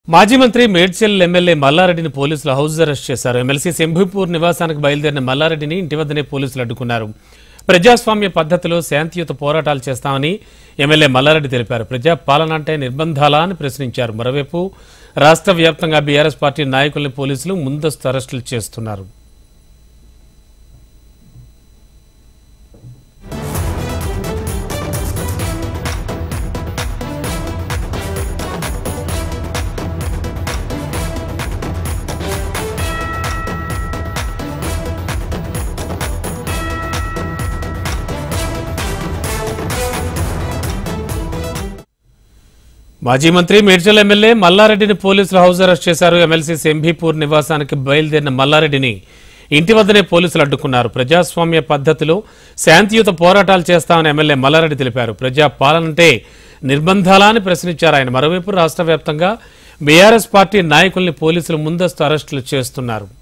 మాజీ మంత్రి మేడ్చల్ ఎమ్మెల్యే మల్లారెడ్డిని పోలీసులు హౌస్ అరెస్ట్ చేశారు ఎమ్మెల్సీ శంభుపూర్ నివాసానికి బయలుదేరిన మల్లారెడ్డిని ఇంటి వద్దనే పోలీసులు అడ్డుకున్నారు ప్రజాస్వామ్య పద్ధతిలో శాంతియుత పోరాటాలు చేస్తామని ఎమ్మెల్యే మల్లారెడ్డి తెలిపారు ప్రజా పాలన అంటే నిర్బంధాలా అని ప్రశ్నించారు మరోవైపు రాష్ట్ర వ్యాప్తంగా బీఆర్ఎస్ పార్టీ నాయకుల్ని పోలీసులు ముందస్తు అరెస్టులు చేస్తున్నారు మాజీ మంత్రి మేడ్చల్ ఎమ్మెల్యే మల్లారెడ్డిని పోలీసులు హౌస్ అరెస్ట్ చేశారు ఎమ్మెల్సీ శంభీపూర్ నివాసానికి బయలుదేరిన మల్లారెడ్డిని ఇంటి వద్దనే పోలీసులు అడ్డుకున్నారు ప్రజాస్వామ్య పద్ధతిలో శాంతియుత పోరాటాలు చేస్తామని ఎమ్మెల్యే మల్లారెడ్డి తెలిపారు ప్రజా పాలనంటే నిర్బంధాలా అని ప్రశ్నించారు ఆయన మరోవైపు రాష్ట్ర వ్యాప్తంగా బీఆర్ఎస్ పార్టీ నాయకుల్ని పోలీసులు ముందస్తు అరెస్టులు చేస్తున్నారు